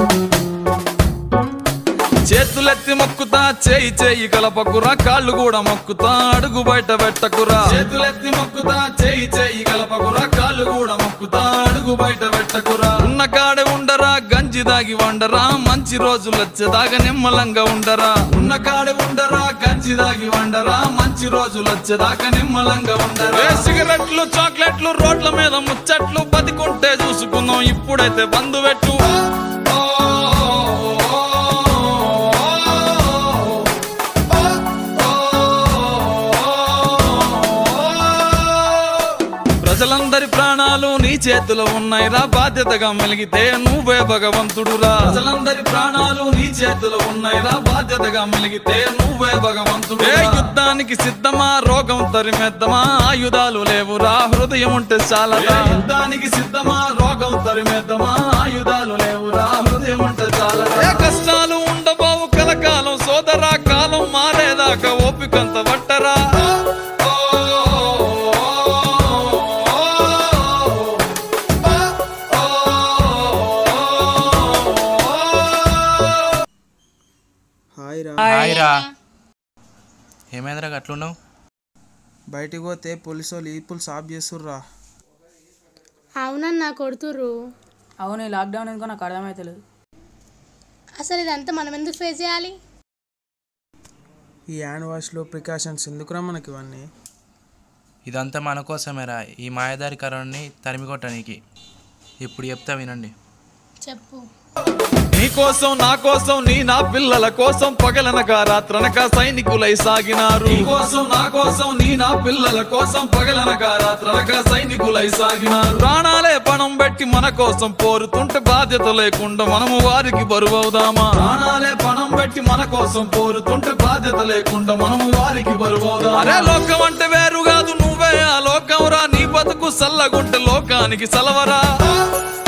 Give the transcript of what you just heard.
చేతులెత్తి మొక్కుతా చేయి చేయి కలపకురా కాళ్ళు కూడా మొక్కుతా అడుగు బయట పెట్టకురా చేతులెత్తి మొక్కుతా చేయి చేయి కలపకురా కాళ్ళు కూడా మొక్కుతా అడుగు బయట పెట్టకురా ఉన్న కాడే ఉండరా గంజి దాగి వండరా మంచి రోజులు వచ్చేదాకా నిమ్మలంగా ఉండరా ఉన్న కాడే ఉండరా గంజి దాగి వండరా మంచి రోజులు వచ్చేదాకా నిమ్మలంగా ఉండరా ఏ సిగరెట్లు చాక్లెట్లు రోడ్ల మీద ముచ్చట్లు బతికుంటే చూసుకుందాం ఇప్పుడైతే బంధు పెట్టు ప్రజలందరి ప్రాణాలు నీ చేతిలో ఉన్నాయిరా బాధ్యతగా మెలిగితే నువ్వే భగవంతుడురా ప్రజలందరి ప్రాణాలు నీ చేతిలో ఉన్నాయిరా బాధ్యతగా మెలిగితే నువ్వే భగవంతుడు ఏ యుద్ధానికి సిద్ధమా రోగం తరిమేద్దామా ఆయుధాలు లేవురా హృదయం ఉంటే చాలా యుద్ధానికి సిద్ధమా రోగం తరిమేద్దామా ఆయుధాలు లేవురా హృదయం ఉంటే చాలా ఏ కష్టాలు ఉండబోవు కలకాలం సోదరా కాలం మారేదాకా ఓపికంత పట్టరా హాయ్ రా హాయ్ రా ఏమైందిరా అట్లున్నావు బయటికి పోతే పోలీసు వాళ్ళు ఈపులు సాఫ్ చేస్తుర్రా అవునన్నా కొడుతుర్రు అవును ఈ లాక్డౌన్ ఎందుకో నాకు అర్థమైతలేదు అసలు ఇదంతా మనం ఎందుకు ఫేస్ చేయాలి ఈ హ్యాండ్ వాష్లో ప్రికాషన్స్ ఎందుకురా మనకి ఇవన్నీ ఇదంతా మన కోసమేరా ఈ మాయదారి కరోనాని తరిమి కొట్టడానికి ఇప్పుడు చెప్తా వినండి చెప్పు నీ కోసం నా కోసం నీ నా పిల్లల కోసం పగలనక రాత్రనక సైనికులై సాగినారు నీ కోసం నా కోసం నీ నా పిల్లల కోసం పగలనక రాత్రనక సైనికులై సాగినారు ప్రాణాలే పణం పెట్టి మన కోసం పోరుతుంటే బాధ్యత లేకుండా మనము వారికి బరువవుదామా ప్రాణాలే పణం పెట్టి మన కోసం పోరుతుంటే బాధ్యత లేకుండా మనము వారికి బరువవుదామా అరే లోకం అంటే వేరు కాదు నువ్వే ఆ లోకం రా నీ బతుకు సల్లగుంటే లోకానికి సలవరా